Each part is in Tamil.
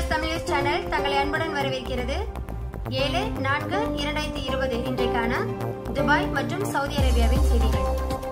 ஜிபிஎஸ் தமிழ் சேனல் தங்களை அன்புடன் வரவேற்கிறது ஏழு நான்கு இரண்டாயிரத்தி இருபது இன்றைக்கான துபாய் மற்றும் சவுதி அரேபியாவின் செய்திகள்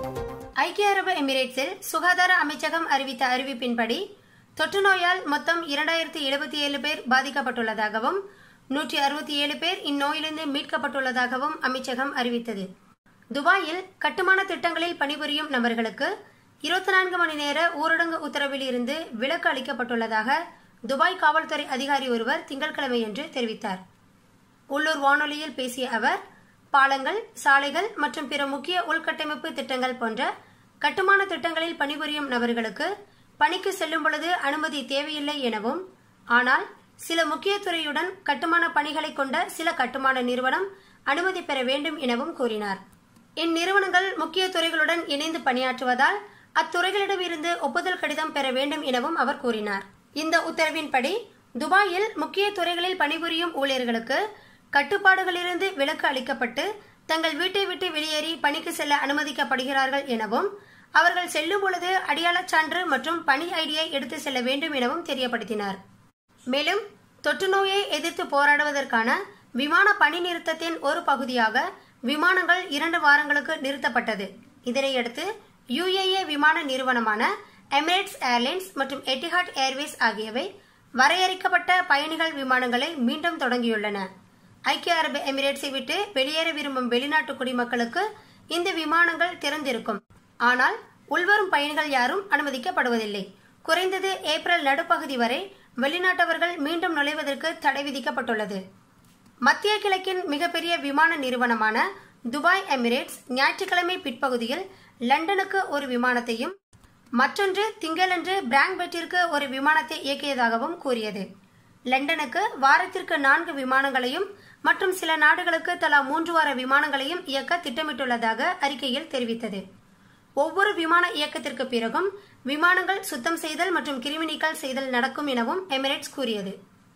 ஐக்கிய அரபு எமிரேட்ஸில் சுகாதார அமைச்சகம் அறிவித்த அறிவிப்பின்படி தொற்று நோயால் மொத்தம் இரண்டாயிரத்தி எழுபத்தி ஏழு பேர் பாதிக்கப்பட்டுள்ளதாகவும் நூற்றி அறுபத்தி ஏழு பேர் இந்நோயிலிருந்து மீட்கப்பட்டுள்ளதாகவும் அமைச்சகம் அறிவித்தது துபாயில் கட்டுமான திட்டங்களில் பணிபுரியும் நபர்களுக்கு இருபத்தி நான்கு மணி நேர ஊரடங்கு உத்தரவில் இருந்து விலக்கு அளிக்கப்பட்டுள்ளதாக துபாய் காவல்துறை அதிகாரி ஒருவர் திங்கட்கிழமையன்று தெரிவித்தார் உள்ளூர் வானொலியில் பேசிய அவர் பாலங்கள் சாலைகள் மற்றும் பிற முக்கிய உள்கட்டமைப்பு திட்டங்கள் போன்ற கட்டுமான திட்டங்களில் பணிபுரியும் நபர்களுக்கு பணிக்கு செல்லும் பொழுது அனுமதி தேவையில்லை எனவும் ஆனால் சில முக்கிய துறையுடன் கட்டுமான பணிகளை கொண்ட சில கட்டுமான நிறுவனம் அனுமதி பெற வேண்டும் எனவும் கூறினார் இந்நிறுவனங்கள் முக்கிய துறைகளுடன் இணைந்து பணியாற்றுவதால் அத்துறைகளிடமிருந்து ஒப்புதல் கடிதம் பெற வேண்டும் எனவும் அவர் கூறினார் இந்த உத்தரவின்படி துபாயில் முக்கிய துறைகளில் பணிபுரியும் ஊழியர்களுக்கு கட்டுப்பாடுகளிலிருந்து விலக்கு அளிக்கப்பட்டு தங்கள் வீட்டை விட்டு வெளியேறி பணிக்கு செல்ல அனுமதிக்கப்படுகிறார்கள் எனவும் அவர்கள் செல்லும் பொழுது அடையாளச் சான்று மற்றும் பணி ஐடியை எடுத்து செல்ல வேண்டும் எனவும் தெரியப்படுத்தினார் மேலும் தொற்று நோயை எதிர்த்து போராடுவதற்கான விமான பணி நிறுத்தத்தின் ஒரு பகுதியாக விமானங்கள் இரண்டு வாரங்களுக்கு நிறுத்தப்பட்டது இதனையடுத்து யுஏஏ விமான நிறுவனமான எமிரேட்ஸ் ஏர்லைன்ஸ் மற்றும் எட்டிஹாட் ஏர்வேஸ் ஆகியவை வரையறுக்கப்பட்ட பயணிகள் விமானங்களை மீண்டும் தொடங்கியுள்ளன ஐக்கிய அரபு எமிரேட்ஸை விட்டு வெளியேற விரும்பும் வெளிநாட்டு குடிமக்களுக்கு இந்த விமானங்கள் திறந்திருக்கும் ஆனால் உள்வரும் பயணிகள் யாரும் அனுமதிக்கப்படுவதில்லை குறைந்தது ஏப்ரல் நடுப்பகுதி வரை வெளிநாட்டவர்கள் மீண்டும் நுழைவதற்கு தடை விதிக்கப்பட்டுள்ளது மத்திய கிழக்கின் மிகப்பெரிய விமான நிறுவனமான துபாய் எமிரேட்ஸ் ஞாயிற்றுக்கிழமை பிற்பகுதியில் லண்டனுக்கு ஒரு விமானத்தையும் மற்றொன்று திங்களன்று பிராங்பெட்டிற்கு ஒரு விமானத்தை இயக்கியதாகவும் கூறியது லண்டனுக்கு வாரத்திற்கு நான்கு விமானங்களையும் மற்றும் சில நாடுகளுக்கு தலா மூன்று வார விமானங்களையும் இயக்க திட்டமிட்டுள்ளதாக அறிக்கையில் தெரிவித்தது ஒவ்வொரு விமான இயக்கத்திற்கு பிறகும் விமானங்கள் சுத்தம் செய்தல் மற்றும் கிருமி நீக்கல் செய்தல் நடக்கும் எனவும் எமிரேட்ஸ் கூறியது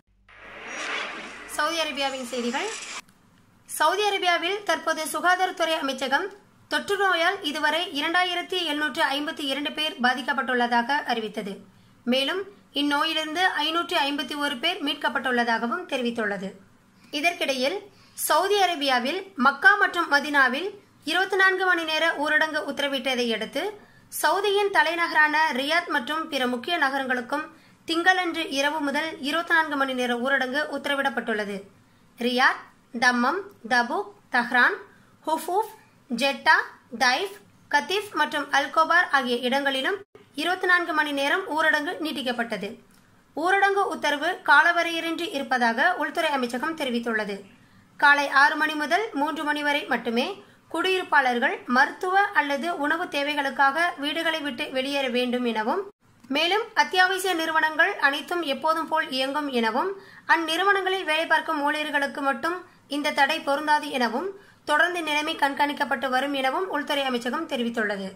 சவுதி அரேபியாவின் செய்திகள் சவுதி அரேபியாவில் தற்போது சுகாதாரத்துறை அமைச்சகம் தொற்று நோயால் இதுவரை இரண்டாயிரத்தி எழுநூற்று ஐம்பத்தி இரண்டு பேர் பாதிக்கப்பட்டுள்ளதாக அறிவித்தது மேலும் இந்நோயிலிருந்து ஐநூற்று ஐம்பத்தி ஒரு பேர் மீட்கப்பட்டுள்ளதாகவும் தெரிவித்துள்ளது இதற்கிடையில் சவுதி அரேபியாவில் மக்கா மற்றும் மதினாவில் இருபத்தி நான்கு மணி நேர ஊரடங்கு உத்தரவிட்டதை அடுத்து சவுதியின் தலைநகரான ரியாத் மற்றும் பிற முக்கிய நகரங்களுக்கும் திங்களன்று இரவு முதல் இருபத்தி நான்கு மணி நேர ஊரடங்கு உத்தரவிடப்பட்டுள்ளது Riyadh Dammam Tabuk Dhahran Hofuf Jeddah Taif Qatif மற்றும் அல்கோபார் ஆகிய இடங்களிலும் இருபத்தி நான்கு மணி நேரம் ஊரடங்கு நீட்டிக்கப்பட்டது ஊரடங்கு உத்தரவு காலவரையறையின்றி இருப்பதாக உள்துறை அமைச்சகம் தெரிவித்துள்ளது காலை ஆறு மணி முதல் மூன்று மணி வரை மட்டுமே குடியிருப்பாளர்கள் மருத்துவ அல்லது உணவு தேவைகளுக்காக வீடுகளை விட்டு வெளியேற வேண்டும் எனவும் மேலும் அத்தியாவசிய நிறுவனங்கள் அனைத்தும் எப்போதும் போல் இயங்கும் எனவும் அந்நிறுவனங்களில் வேலை பார்க்கும் ஊழியர்களுக்கு மட்டும் இந்த தடை பொருந்தாது எனவும் தொடர்ந்து நிலைமை கண்காணிக்கப்பட்டு வரும் எனவும் உள்துறை அமைச்சகம் தெரிவித்துள்ளது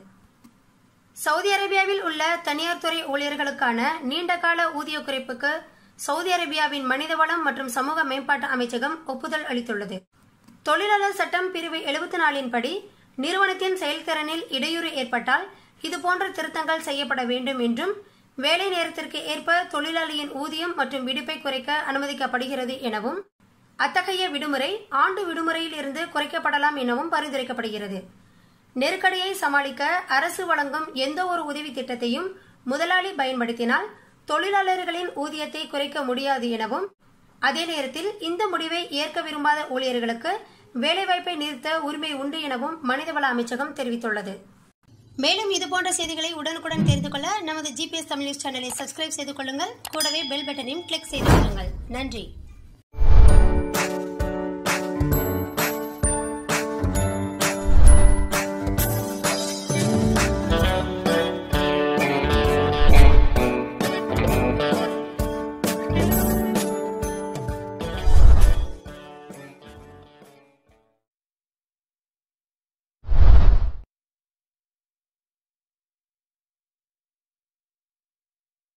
சவுதி அரேபியாவில் உள்ள தனியார் துறை ஊழியர்களுக்கான நீண்டகால ஊதிய குறைப்புக்கு சவுதி அரேபியாவின் மனிதவளம் மற்றும் சமூக மேம்பாட்டு அமைச்சகம் ஒப்புதல் அளித்துள்ளது தொழிலாளர் சட்டம் பிரிவு எழுபத்தி நாலின் படி நிறுவனத்தின் செயல்திறனில் இடையூறு ஏற்பட்டால் இதுபோன்ற திருத்தங்கள் செய்யப்பட வேண்டும் என்றும் வேலை நேரத்திற்கு ஏற்ப தொழிலாளியின் ஊதியம் மற்றும் விடுப்பை குறைக்க அனுமதிக்கப்படுகிறது எனவும் அத்தகைய விடுமுறை ஆண்டு விடுமுறையில் இருந்து குறைக்கப்படலாம் எனவும் பரிந்துரைக்கப்படுகிறது நெருக்கடியை சமாளிக்க அரசு வழங்கும் எந்த ஒரு உதவி திட்டத்தையும் முதலாளி பயன்படுத்தினால் தொழிலாளர்களின் ஊதியத்தை குறைக்க முடியாது எனவும் அதே நேரத்தில் இந்த முடிவை ஏற்க விரும்பாத ஊழியர்களுக்கு வேலைவாய்ப்பை நிறுத்த உரிமை உண்டு எனவும் மனிதவள அமைச்சகம் தெரிவித்துள்ளது மேலும் இதுபோன்ற செய்திகளை உடனுக்குடன் தெரிந்து கொள்ள நமது ஜிபிஎஸ் தமிழ் நியூஸ் சேனலை சப்ஸ்கிரைப் செய்து கொள்ளுங்கள் கூடவே பெல் பட்டனையும் கிளிக் செய்து கொள்ளுங்கள் நன்றி